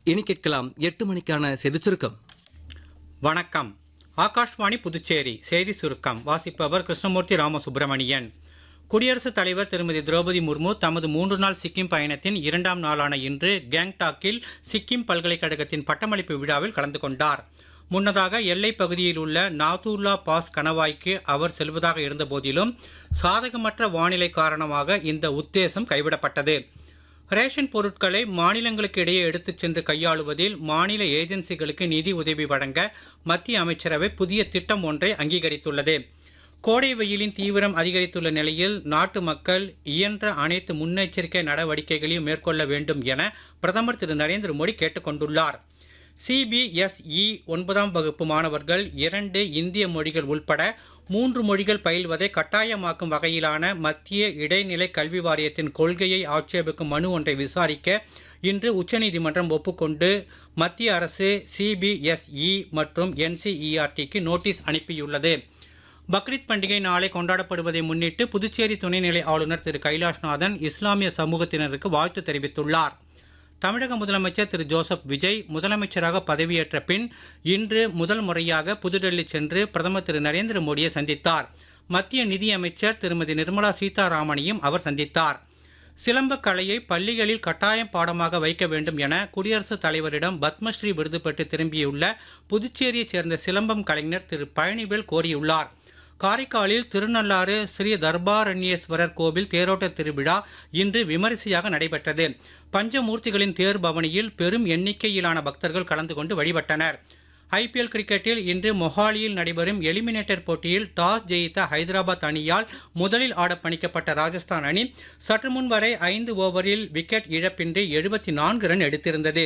இனி கேட்கலாம் எட்டு மணிக்கான செய்திச் சுருக்கம் வணக்கம் ஆகாஷ்வாணி புதுச்சேரி செய்தி சுருக்கம் வாசிப்பவர் கிருஷ்ணமூர்த்தி ராமசுப்பிரமணியன் குடியரசுத் தலைவர் திருமதி திரௌபதி முர்மு தமது மூன்று நாள் சிக்கிம் பயணத்தின் இரண்டாம் நாளான இன்று கேங்டாக்கில் சிக்கிம் பல்கலைக்கழகத்தின் பட்டமளிப்பு விழாவில் கலந்து கொண்டார் முன்னதாக எல்லைப் பகுதியில் உள்ள நாதூர்லா பாஸ் கணவாய்க்கு அவர் செல்வதாக இருந்தபோதிலும் சாதகமற்ற வானிலை காரணமாக இந்த உத்தேசம் கைவிடப்பட்டது ரேஷன் பொருட்களை மாநிலங்களுக்கு இடையே எடுத்துச் சென்று கையாளுவதில் மாநில ஏஜென்சிகளுக்கு நிதி உதவி வழங்க மத்திய அமைச்சரவை புதிய திட்டம் ஒன்றை அங்கீகரித்துள்ளது கோடை வெயிலின் தீவிரம் அதிகரித்துள்ள நிலையில் நாட்டு மக்கள் இயன்ற அனைத்து முன்னெச்சரிக்கை நடவடிக்கைகளையும் மேற்கொள்ள வேண்டும் என பிரதமர் திரு நரேந்திர மோடி கேட்டுக்கொண்டுள்ளார் சிபிஎஸ்இ ஒன்பதாம் வகுப்பு மாணவர்கள் இரண்டு இந்திய மொழிகள் உள்பட மூன்று மொழிகள் பயில்வதை கட்டாயமாக்கும் வகையிலான மத்திய இடைநிலை கல்வி வாரியத்தின் கொள்கையை ஆட்சேபிக்கும் மனு ஒன்றை விசாரிக்க இன்று உச்சநீதிமன்றம் ஒப்புக்கொண்டு மத்திய அரசு சிபிஎஸ்இ மற்றும் என்சிஇஆர்டிக்கு நோட்டீஸ் அனுப்பியுள்ளது பக்ரீத் பண்டிகை நாளை கொண்டாடப்படுவதை முன்னிட்டு புதுச்சேரி துணைநிலை ஆளுநர் திரு கைலாஷ்நாதன் இஸ்லாமிய சமூகத்தினருக்கு வாழ்த்து தெரிவித்துள்ளார் தமிழக முதலமைச்சர் திரு ஜோசப் விஜய் முதலமைச்சராக பதவியேற்ற பின் இன்று முதல் முறையாக புதுடெல்லி சென்று பிரதமர் திரு நரேந்திர மோடியை சந்தித்தார் மத்திய நிதியமைச்சர் திருமதி நிர்மலா சீதாராமனையும் அவர் சந்தித்தார் சிலம்பக் கலையை பள்ளிகளில் கட்டாயம் பாடமாக வைக்க வேண்டும் என குடியரசுத் தலைவரிடம் பத்மஸ்ரீ விருது பெற்று திரும்பியுள்ள புதுச்சேரியைச் சேர்ந்த சிலம்பம் கலைஞர் திரு பழனிவேல் கோரியுள்ளார் காரைக்காலில் திருநள்ளாறு ஸ்ரீ தர்பாரண்யேஸ்வரர் கோவில் தேரோட்ட திருவிழா இன்று விமரிசையாக நடைபெற்றது பஞ்சமூர்த்திகளின் தேர் பவனியில் பெரும் எண்ணிக்கையிலான பக்தர்கள் கலந்து கொண்டு வழிபட்டனர் ஐபிஎல் கிரிக்கெட்டில் இன்று மொஹாலியில் நடைபெறும் எலிமினேட்டர் போட்டியில் டாஸ் ஜெயித்த ஹைதராபாத் அணியால் முதலில் ஆட பணிக்கப்பட்ட ராஜஸ்தான் அணி சற்று முன் வரை ஐந்து ஓவரில் விக்கெட் இழப்பின்றி எழுபத்தி நான்கு ரன் எடுத்திருந்தது